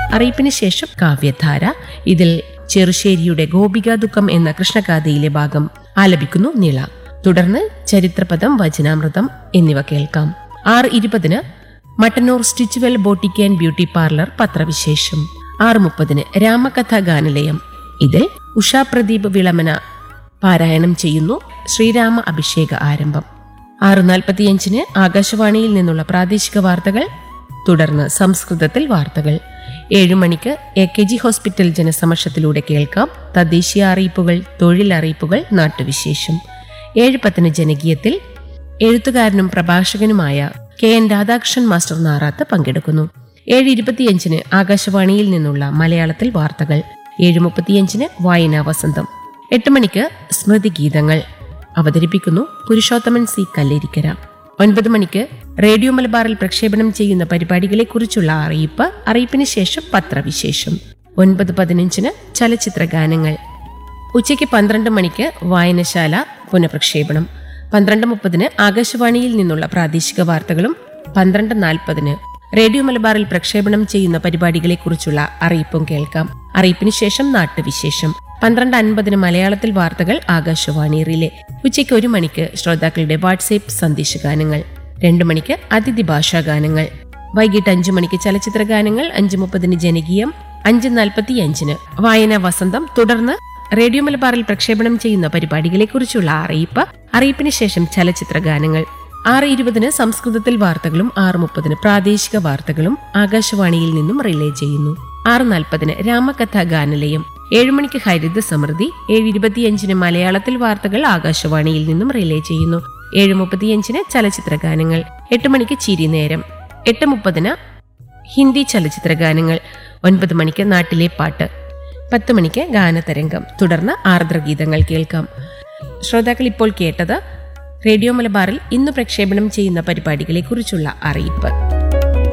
അറിയിപ്പിന് ശേഷം കാവ്യധാര ഇതിൽ ചെറുശ്ശേരിയുടെ ഗോപികാ ദുഃഖം എന്ന കൃഷ്ണഗാഥയിലെ ഭാഗം ആലപിക്കുന്നു നിള തുടർന്ന് ചരിത്രപദം വചനാമൃതം എന്നിവ കേൾക്കാം ആറ് ഇരുപതിന് Mattannur Stitchwell boutique and beauty parlour പത്രവിശേഷം ആറ് മുപ്പതിന് രാമകഥ ഗാനലയം ഇതിൽ ഉഷാ പ്രദീപ് വിളമന പാരായണം ചെയ്യുന്നു ശ്രീരാമ അഭിഷേക ആരംഭം ആറ് നാൽപ്പത്തിയഞ്ചിന് ആകാശവാണിയിൽ നിന്നുള്ള പ്രാദേശിക വാർത്തകൾ തുടർന്ന് സംസ്കൃതത്തിൽ വാർത്തകൾ ഏഴു മണിക്ക് എ കെ ജി ഹോസ്പിറ്റൽ ജനസമക്ഷത്തിലൂടെ കേൾക്കാം തദ്ദേശീയ അറിയിപ്പുകൾ തൊഴിൽ അറിയിപ്പുകൾ നാട്ടുവിശേഷം ഏഴ് പത്തിന് ജനകീയത്തിൽ എഴുത്തുകാരനും പ്രഭാഷകനുമായ K N Radhakrishnan master Narath പങ്കെടുക്കുന്നു ഏഴ് ഇരുപത്തിയഞ്ചിന് ആകാശവാണിയിൽ നിന്നുള്ള മലയാളത്തിൽ വാർത്തകൾ ഏഴ് മുപ്പത്തിയഞ്ചിന് വായനാ വസന്തം എട്ട് മണിക്ക് സ്മൃതി ഗീതങ്ങൾ അവതരിപ്പിക്കുന്നു പുരുഷോത്തമൻ സി കല്ലേരിക്കര ഒൻപത് മണിക്ക് റേഡിയോ മലബാറിൽ പ്രക്ഷേപണം ചെയ്യുന്ന പരിപാടികളെക്കുറിച്ചുള്ള അറിയിപ്പ് അറിയിപ്പിന് ശേഷം പത്രവിശേഷം ഒൻപത് പതിനഞ്ചിന് ചലച്ചിത്ര ഗാനങ്ങൾ ഉച്ചയ്ക്ക് പന്ത്രണ്ട് മണിക്ക് വായനശാല പുനഃപ്രക്ഷേപണം പന്ത്രണ്ട് മുപ്പതിന് ആകാശവാണിയിൽ നിന്നുള്ള പ്രാദേശിക വാർത്തകളും പന്ത്രണ്ട് നാൽപ്പതിന് റേഡിയോ മലബാറിൽ പ്രക്ഷേപണം ചെയ്യുന്ന പരിപാടികളെക്കുറിച്ചുള്ള അറിയിപ്പും കേൾക്കാം അറിയിപ്പിന് ശേഷം നാട്ടുവിശേഷം പന്ത്രണ്ട് അൻപതിന് മലയാളത്തിൽ വാർത്തകൾ ആകാശവാണി റിലേ ഉച്ചയ്ക്ക് ഒരു മണിക്ക് ശ്രോതാക്കളുടെ വാട്സേപ്പ് സന്ദേശഗാനങ്ങൾ രണ്ടു മണിക്ക് അതിഥി ഭാഷാ ഗാനങ്ങൾ വൈകിട്ട് അഞ്ചു മണിക്ക് ചലച്ചിത്ര ഗാനങ്ങൾ അഞ്ചു മുപ്പതിന് ജനകീയം അഞ്ച് നാൽപ്പത്തി അഞ്ചിന് വായന വസന്തം തുടർന്ന് റേഡിയോ മലബാറിൽ പ്രക്ഷേപണം ചെയ്യുന്ന പരിപാടികളെക്കുറിച്ചുള്ള അറിയിപ്പ് അറിയിപ്പിന് ശേഷം ചലച്ചിത്ര ഗാനങ്ങൾ ആറ് ഇരുപതിന് സംസ്കൃതത്തിൽ വാർത്തകളും ആറ് മുപ്പതിന് പ്രാദേശിക വാർത്തകളും ആകാശവാണിയിൽ നിന്നും റിലേ ചെയ്യുന്നു ആറ് നാൽപ്പതിന് രാമകഥ ഗാനലയം ഏഴുമണിക്ക് ഹരിത സമൃദ്ധി ഏഴ് ഇരുപത്തിയഞ്ചിന് മലയാളത്തിൽ വാർത്തകൾ ആകാശവാണിയിൽ നിന്നും റിലേ ചെയ്യുന്നു ഏഴ് മുപ്പത്തിയഞ്ചിന് ചലച്ചിത്ര ഗാനങ്ങൾ എട്ട് മണിക്ക് ചിരി നേരം എട്ട് മുപ്പതിന് ഹിന്ദി ചലച്ചിത്ര ഗാനങ്ങൾ ഒൻപത് മണിക്ക് നാട്ടിലെ പാട്ട് പത്ത് മണിക്ക് ഗാനതരംഗം തുടർന്ന് ആർദ്രഗീതങ്ങൾ കേൾക്കാം ശ്രോതാക്കൾ ഇപ്പോൾ കേട്ടത് റേഡിയോ മലബാറിൽ ഇന്ന് പ്രക്ഷേപണം ചെയ്യുന്ന പരിപാടികളെക്കുറിച്ചുള്ള അറിയിപ്പ്